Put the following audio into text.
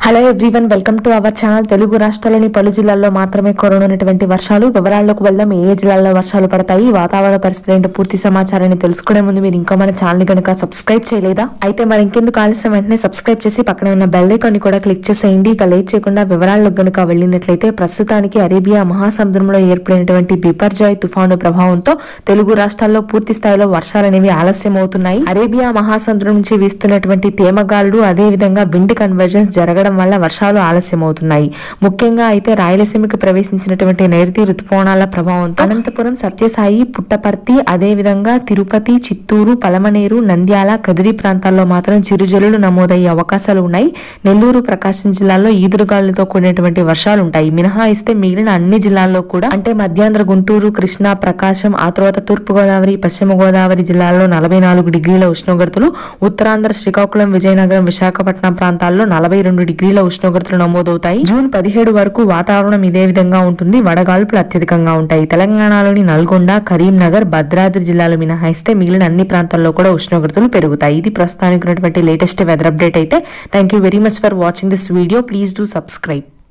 hello everyone welcome to our channel Telugu రాష్ట్రాల్లోని పలు జిల్లాల్లో మాత్రమే కురనున్నటువంటి వర్షాలు వివరాల్లోకి వెళ్దాం ఏ ఏ జిల్లాల్లో వర్షాలు పడతాయి వాతావరణ పరిస్థితి ఏంటో పూర్తి సమాచారాన్ని తెలుసుకునే ముందు మీరు ఇంకా మన ఛానల్ ని కనుక సబ్స్క్రైబ్ చేయలేదా అయితే మరి ఇంకెందుకు ఆలస్యం వెంటనే సబ్స్క్రైబ్ చేసి పక్కన ఉన్న బెల్ ఐకాన్ ని కూడా క్లిక్ చేసేయండి ఇక లేట్ చేయకుండా వివరాల్లోకి గనుక వెళ్ళినట్లయితే ప్రస్తుతానికి అరేబియా మహాసముద్రంలో ఏర్పడినటువంటి బిపర్జాయ్ తుఫాను ప్రభావంతో తెలుగు రాష్ట్రాల్లో పూర్తి స్థాయిలో వర్షాలు అనేవి ఆలస్యం అవుతున్నాయి అరేబియా మహాసముద్రం నుంచి వీస్తున్నటువంటి తేమగాళ్లు అదే విధంగా విండ్ కన్వర్జెన్స్ జరగడం వల్ల వర్షాలు ఆలస్యం అవుతున్నాయి ముఖ్యంగా అయితే రాయలసీమకు ప్రవేశించినటువంటి నైరుతి రుతుపవనాల ప్రభావంతో అనంతపురం సత్యసాయి పుట్టపర్తి అదే విధంగా తిరుపతి చిత్తూరు పలమనేరు నంద్యాల కదిరి ప్రాంతాల్లో మాత్రం చిరుజల్లులు నమోదయ్యే అవకాశాలు ఉన్నాయి నెల్లూరు ప్రకాశం జిల్లాల్లో ఈదురుగాలులతో కూడినటువంటి వర్షాలు ఉంటాయి మినహాయిస్తే మిగిలిన అన్ని జిల్లాల్లో కూడా అంటే మధ్యాంధ్ర గుంటూరు కృష్ణా ప్రకాశం ఆ తర్వాత తూర్పు గోదావరి పశ్చిమ గోదావరి జిల్లాల్లో నలభై నాలుగు డిగ్రీల ఉష్ణోగ్రతలు ఉత్తరాంధ్ర శ్రీకాకుళం విజయనగరం విశాఖపట్నం ప్రాంతాల్లో నలభై రెండు డిగ్రీల ఉష్ణోగ్రతలు నమోదవుతాయి జూన్ పదిహేడు వరకు వాతావరణం ఇదే విధంగా ఉంటుంది వడగాల్పులు అత్యధికంగా ఉంటాయి తెలంగాణలోని నల్గొండ కరీంనగర్ భద్రాద్రి జిల్లాలు మినహాయిస్తే మిగిలిన అన్ని ప్రాంతాల్లో కూడా ఉష్ణోగ్రతలు పెరుగుతాయి ఇది ప్రస్తుతానికి ఉన్నటువంటి లేటెస్ట్ వెదర్ అప్డేట్ అయితే thank you very much for watching this video please do subscribe